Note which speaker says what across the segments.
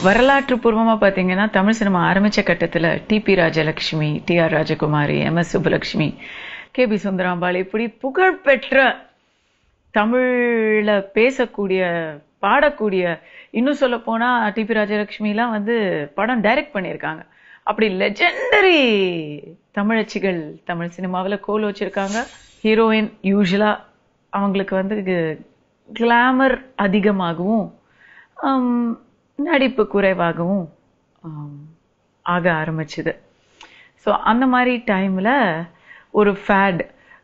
Speaker 1: வரலாற்று பூர்வமா பாத்தீங்கன்னா தமிழ் சினிமா ஆரம்பிச்ச கட்டத்துல T P Rajalakshmi T R Rajakumari M S Subbulakshmi K B Sundarambal இப்படி புகழ்பெற்ற தமிழ்ல பேசக்கூடிய பாடக்கூடிய இன்னும் சொல்ல போனா டிபி ராஜலட்சுமிலாம் வந்து படம் டைரக்ட் பண்ணியிருக்காங்க அப்படி லெஜெண்டரி தமிழச்சிகள் தமிழ் சினிமாவில் கோல் வச்சிருக்காங்க ஹீரோயின் யூஸ்வலா அவங்களுக்கு வந்து கிளாமர் அதிகமாகவும் ஆம், நடிப்பு குறைவாகவும் ஆம், ஆக ஆரம்பிச்சுது ஸோ அந்த மாதிரி டைமில் ஒரு ஃபேட்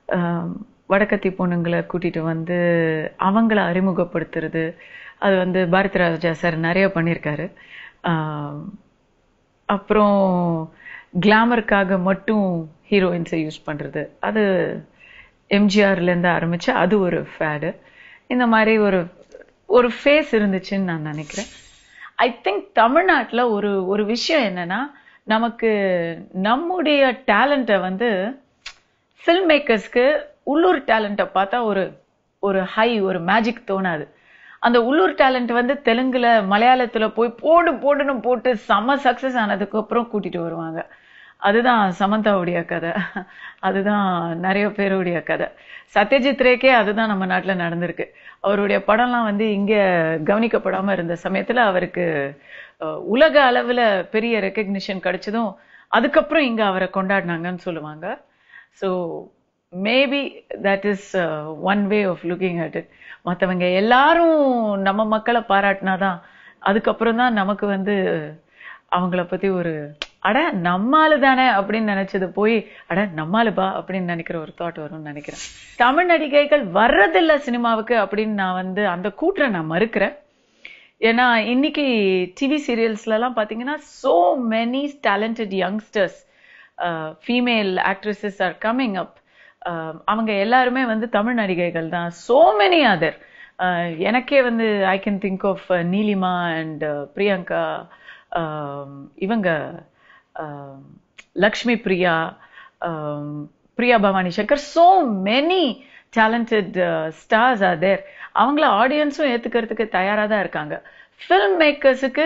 Speaker 1: வடக்கத்தி பொண்ணுங்களை கூட்டிட்டு வந்து அவங்கள அறிமுகப்படுத்துறது அது வந்து பாரதி ராஜா சார் நிறைய பண்ணியிருக்காரு ஆம், அப்புறம் கிளாமருக்காக மட்டும் ஹீரோயின்ஸை யூஸ் பண்றது அது எம்ஜிஆர்ல இருந்து ஆரம்பிச்சு அது ஒரு ஃபேடு இந்த மாதிரி ஒரு ஒரு ஃபேஸ் இருந்துச்சுன்னு நான் நினைக்கிறேன் ஐ திங்க் தமிழ்நாட்டுல ஒரு ஒரு விஷயம் என்னன்னா நமக்கு நம்முடைய டேலண்ட்டை வந்து ஃபில்ம் மேக்கர்ஸ்க்கு உள்ளூர் டேலண்ட்டை பார்த்தா ஒரு ஒரு ஹை ஒரு மேஜிக் தோணாது அந்த உள்ளூர் டேலண்ட் வந்து தெலுங்குல மலையாளத்துல போய் போடு போடுன்னு போட்டு செம சக்சஸ் ஆனதுக்கு அப்புறம் கூட்டிட்டு வருவாங்க அதுதான் சமந்தாவுடைய கதை அதுதான் நிறைய பேருடைய கதை சத்யஜித் ரேக்கே அதுதான் நம்ம நாட்டுல நடந்திருக்கு அவருடைய படம்லாம் வந்து இங்க கவனிக்கப்படாம இருந்த சமயத்துல அவருக்கு அஹ், உலக அளவுல பெரிய ரெக்கக்னிஷன் கிடைச்சதும் அதுக்கப்புறம் இங்க அவரை கொண்டாடினாங்கன்னு சொல்லுவாங்க so maybe that is one way of looking at it மற்றவங்க எல்லாரும் நம்ம மக்களை பாராட்டினாதான் அதுக்கப்புறம் தான் நமக்கு வந்து அவங்கள பத்தி ஒரு அட நம்மாளு தானே அப்படின்னு நினைச்சது போய் அட நம்மாளுபா அப்படின்னு நினைக்கிற ஒரு தாட் வரும்னு நினைக்கிறேன் தமிழ் நடிகைகள் வர்றதில்ல சினிமாவுக்கு அப்படின்னு நான் வந்து அந்த கூற்றை நான் மறுக்கிறேன் ஏன்னா இன்னைக்கு டிவி சீரியல்ஸ்ல எல்லாம் பாத்தீங்கன்னா so many talented youngsters female actresses are coming up அவங்க எல்லாருமே வந்து தமிழ் நடிகைகள் தான் சோ மெனி அதர் எனக்கே வந்து I can think of Neelima and Priyanka ஆம், இவங்க ஆம், லக்ஷ்மி பிரியா ஆம், Priya Bhavani Shankar so many talented stars are there அவங்கள ஆடியன்ஸும் ஏத்துக்கிறதுக்கு தயாரா தான் இருக்காங்க ஃபில்ம் மேக்கர்ஸுக்கு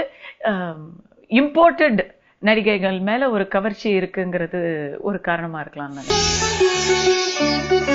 Speaker 1: இம்போர்ட்டட் நடிகைகள் மேல ஒரு கவர்ச்சி இருக்குங்கிறது ஒரு காரணமா இருக்கலாம் நினைக்கிறேன்